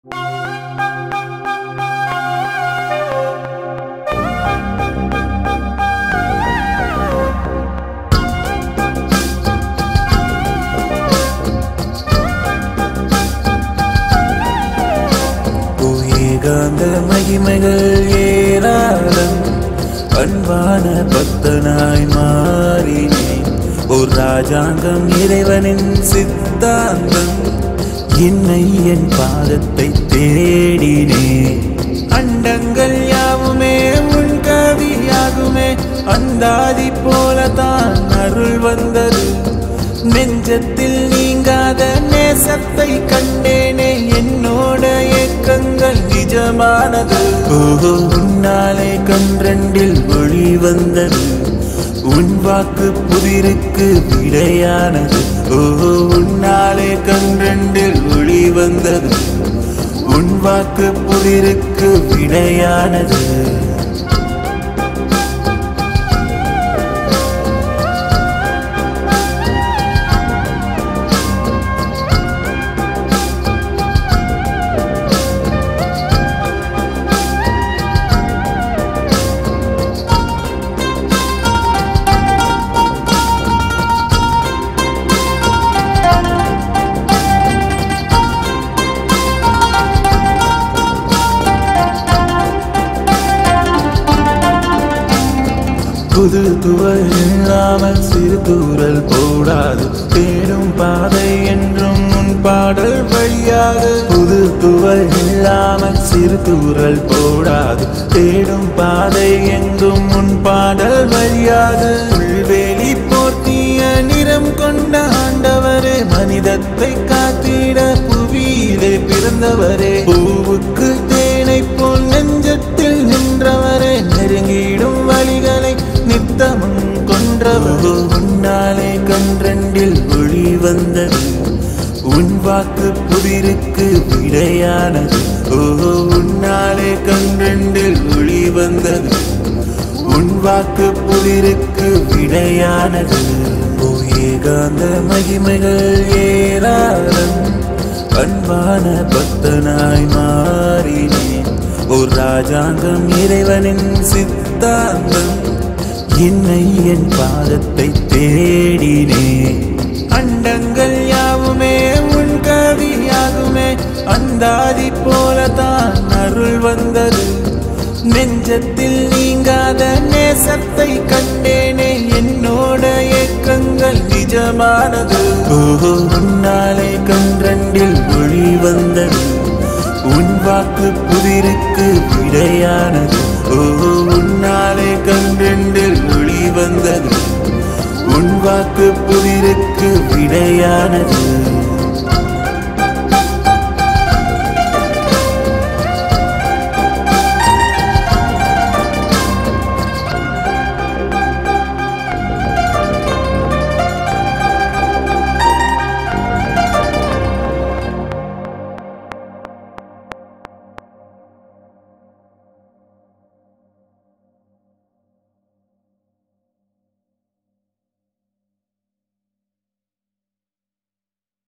ஏகாந்த மகிமைகள் ஏராளம் அன்பான பக்தனாய் மாறினேன் ஒரு ராஜாங்கம் இறைவனின் சித்தாந்தம் என்னை என் பாதத்தை தேடினேன் அண்டங்கள் யாவுமே உன் கவியாகுமே அந்தாதி போலதான் அருள் வந்தது நெஞ்சத்தில் நீங்காத நேசத்தை கண்டேனே என்னோட ஏக்கங்கள் நிஜமானது ஓஹோ உன்னாலே கன்றண்டில் ஒளி வந்தது உன் வாக்கு புதிருக்கு விடையானது ஓஹோ உன்னாலே கன்றண்டில் ஒளி வந்தது உன் வாக்கு புதிருக்கு விடையானது புது துவல் இல்லாமல் சிறு தூரல் போடாது தேடும் பாதை என்றும் உன் பாடல் வழியாக புது துவல் இல்லாமல் சிறு தூரல் போடாது தேடும் பாதை எங்கும் உன் பாடல் வழியாக புல்வெளி போர்த்திய நிறம் கொண்ட ஆண்டவரே மனிதத்தை காத்திட புவியிலே பிறந்தவரே பூவுக்கு தேனை போல் நெஞ்சத்தில் நின்றவரே நெருங்கிடும் வழிகளை நித்தமும் கொன்றவரோ உன்னாலே கன்றண்டில் ஒளி வந்தது உன் வாக்கு புதிருக்கு விடையானது ஓ உன்னாலே கன்றண்டில் ஒளி வந்தது உன் வாக்கு புதிருக்கு விடையானது ஓ ஏகாந்த மகிமைகள் ஏராளம் அன்பான பக்தனாய் மாறினேன் ஒரு ராஜாங்கம் இறைவனின் சித்தாந்தம் என்னை என் பாதத்தை தேடினேன் அண்டங்கள் யாவுமே உன் கவியாகுமே அந்தாதி போலதான் அருள் வந்தது நெஞ்சத்தில் நீங்காத நேசத்தை கண்டேனே என்னோட ஏக்கங்கள் நிஜமானது ஓஹோ உன்னாலே கன்றண்டில் ஒளி வந்தது உன் வாக்கு புதிருக்கு விடையானது ஓஹோ உன்னாலே கன்றண்டில் ஒளி வந்தது உன் வாக்கு புதிருக்கு விடையானது